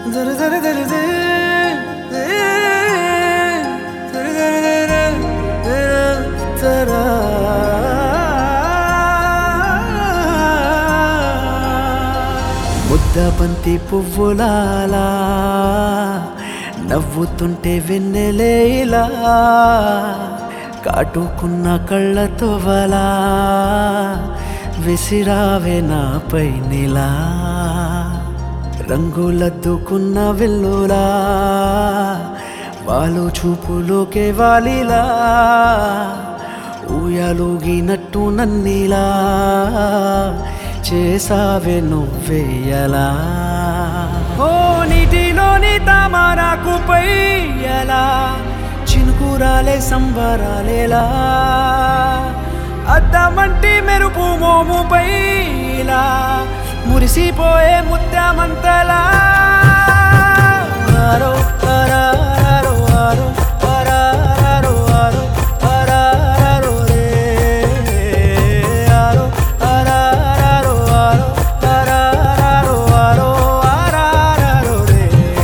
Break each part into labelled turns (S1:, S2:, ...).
S1: దరు దరు దరు they. దరు దరు దరు దరు దరా. ముద్ద బంతి పువ్వులాలా నవ్వుతుంటే వెన్నెలేలా కాటుకున్న కళ్ళతో వలా విసిరావే నాపై నిలా రంగులద్దుకున్న వెల్లులా వాళ్ళు చూపులోకే వాలిలా ఊయలుగినట్టు నన్నిలా చేసావే నువ్వేయలా ఓ నీటిలోని తామరాకు పైయలా చినుకురాలే సంబరాలేలా అద్దమంటి మెరుపు మోము పైలా మురిసిపోయే ముత్యమంతలా ఆరో ఆరారో ఆరో ఆరారో ఆరో ఆరారో రే ఆరో ఆరారో ఆరో ఆరారో ఆరో ఆరారో రే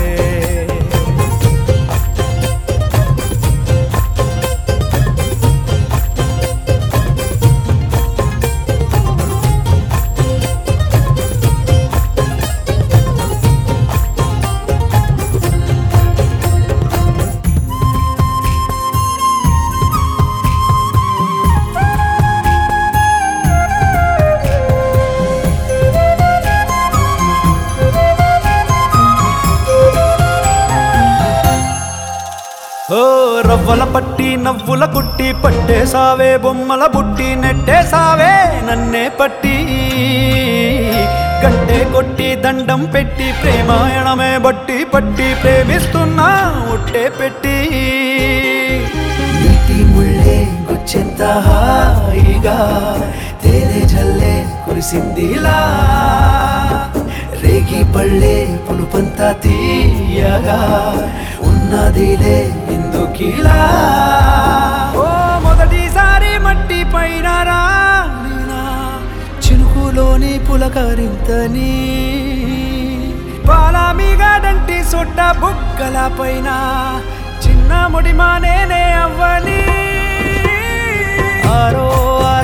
S1: ఓ రవ్వల పట్టి నవ్వుల కుట్టి పట్టేసావే బొమ్మల బుట్టి నెట్టేసావే నన్నే పట్టి గంటే కొట్టి దండం పెట్టి ప్రేమాయణమే బట్టి పట్టి ప్రేమిస్తున్నా ఒట్టే పెట్టి నీటి ముళ్ళే గుచ్చెంత హాయిగా తేనె జల్లే కురిసిందిలా రేగి పళ్ళే పులుపంతా తీయగా ఉన్నదిలే ఎందుకిలా ఓ మొదటిసారి మట్టి పైన రాలినా చినుకులోని పులకరింతని పాలామిగాడంటి సొట్ట బుగ్గల పైన చిన్న ముడిమా నేనే అవ్వని ఆరో